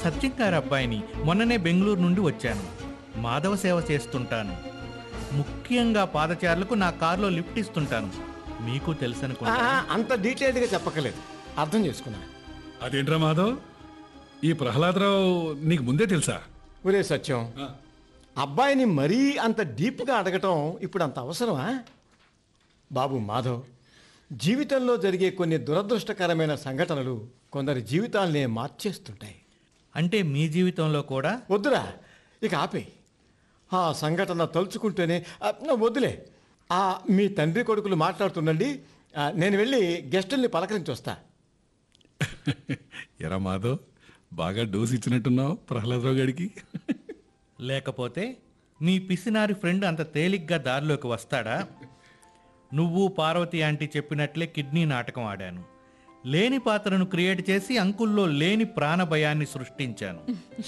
సత్యం గారి అబ్బాయిని మొన్ననే బెంగళూరు నుండి వచ్చాను మాధవ సేవ చేస్తుంటాను ముఖ్యంగా పాదచారులకు నా కారులో లిఫ్ట్ ఇస్తుంటాను మీకు ఆ, తెలుసనుకుంటా అంత డీటెయిల్డ్గా చెప్పక్కర్లేదు అర్థం చేసుకున్నా అదేంట్రా మాధవ్ ఈ ప్రహ్లాదరావు నీకు ముందే తెలుసా ఒరే సత్యం అబ్బాయిని మరీ అంత డీప్గా అడగటం ఇప్పుడు అంత అవసరమా బాబు మాధవ్ జీవితంలో జరిగే కొన్ని దురదృష్టకరమైన సంఘటనలు కొందరి జీవితాలనే మార్చేస్తుంటాయి అంటే మీ జీవితంలో కూడా వద్దురా ఇక ఆపే ఆ సంఘటన తలుచుకుంటేనే ఆ, నా వద్దులే ఆ మీ తండ్రి కొడుకులు మాట్లాడుతుండండి ఆ, నేను వెళ్ళి గెస్టుల్ని పలకరించి వస్తా ఎరా మాధవ్ బాగా డోస్ ఇచ్చినట్టున్నావు ప్రహ్లాదరావు గారికి లేకపోతే మీ పిసినారి ఫ్రెండ్ అంత తేలిగ్గా దారిలోకి వస్తాడా నువ్వు పార్వతి ఆంటీ చెప్పినట్లే కిడ్నీ నాటకం ఆడాను లేని పాత్రను క్రియేట్ చేసి అంకుల్లో లేని ప్రాణభయాన్ని సృష్టించాను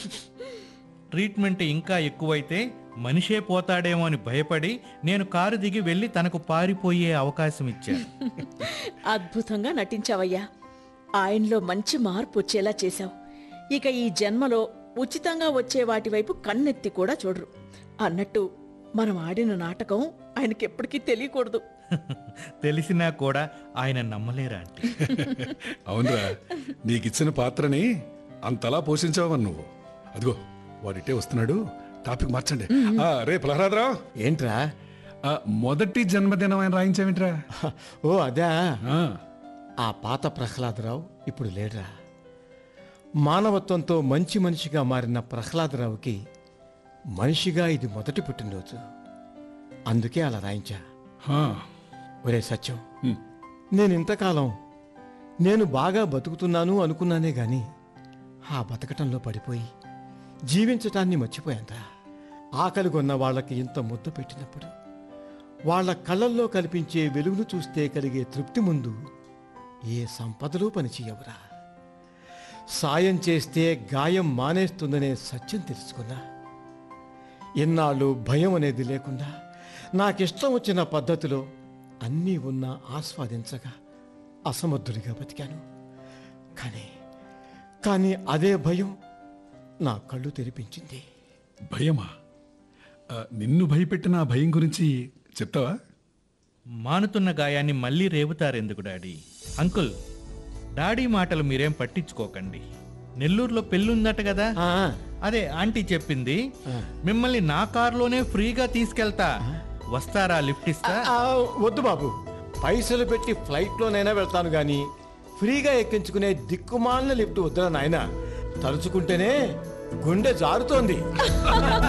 ట్రీట్మెంట్ ఇంకా ఎక్కువైతే మనిషే పోతాడేమో అని భయపడి నేను కారు దిగి వెళ్ళి తనకు పారిపోయే అవకాశం ఇచ్చాను అద్భుతంగా నటించావయ్యా ఆయనలో మంచి మార్పు వచ్చేలా చేశావు ఇక ఈ జన్మలో ఉచితంగా వచ్చే వాటి వైపు కన్నెత్తి కూడా చూడరు అన్నట్టు మనం ఆడిన నాటకం ఆయనకెప్పటికీ తెలియకూడదు తెలిసినా కూడా ఆయన నమ్మలేరా ఆంటీ అవునరా నీకిచ్చిన పాత్రని అంతలా పోషించావని నువ్వు అదిగో వాడిటే వస్తున్నాడు టాపిక్ మార్చండి ఆ, రే ప్రహ్లాదరావు ఏంట్రా ఆ, మొదటి జన్మదినం ఆయన రాయించావేంట్రా ఓ అదా ఆ, ఆ పాత ప్రహ్లాదరావు ఇప్పుడు లేడురా మానవత్వంతో మంచి మనిషిగా మారిన ప్రహ్లాదరావుకి మనిషిగా ఇది మొదటి పుట్టినరోజు అందుకే అలా రాయించా ఆ, ఒరే సత్యం హ్మ్. నేను ఇంతకాలం నేను బాగా బతుకుతున్నాను అనుకున్నానే గాని ఆ బతకటంలో పడిపోయి జీవించటాన్ని మర్చిపోయాందా ఆకలి కొన్న వాళ్ళకి ఇంత ముద్ద పెట్టినప్పుడు వాళ్ళ కళ్ళల్లో కనిపించే వెలుగును చూస్తే కలిగే తృప్తి ముందు ఏ సంపదలు పనిచేయవురా సాయం చేస్తే గాయం మానేస్తుందనే సత్యం తెలుసుకున్నా ఎన్నాళ్ళు భయం అనేది లేకుండా నాకిష్టం వచ్చిన పద్ధతిలో అన్నీ ఉన్నా ఆస్వాదించగా అసమర్థుడిగా బతికాను కానీ కానీ అదే భయం నా కళ్ళు తెరిపించింది భయమా ఆ, నిన్ను భయపెట్టిన ఆ భయం గురించి చెప్తావా మానుతున్న గాయాన్ని మళ్ళీ రేపుతారెందుకు డాడీ అంకుల్ డాడీ మాటలు మీరేం పట్టించుకోకండి నెల్లూరులో పెళ్ళుందట కదా ఆ, అదే ఆంటీ చెప్పింది ఆ. మిమ్మల్ని నా కారులోనే ఫ్రీగా తీసుకెళ్తా వస్తారా లిఫ్ట్ ఇస్తా ఆ, వద్దు బాబు పైసలు పెట్టి ఫ్లైట్లోనైనా వెళ్తాను కానీ ఫ్రీగా ఎక్కించుకునే దిక్కుమాలిన లిఫ్ట్ వద్దురా నాయన తలుచుకుంటేనే గుండె జారుతోంది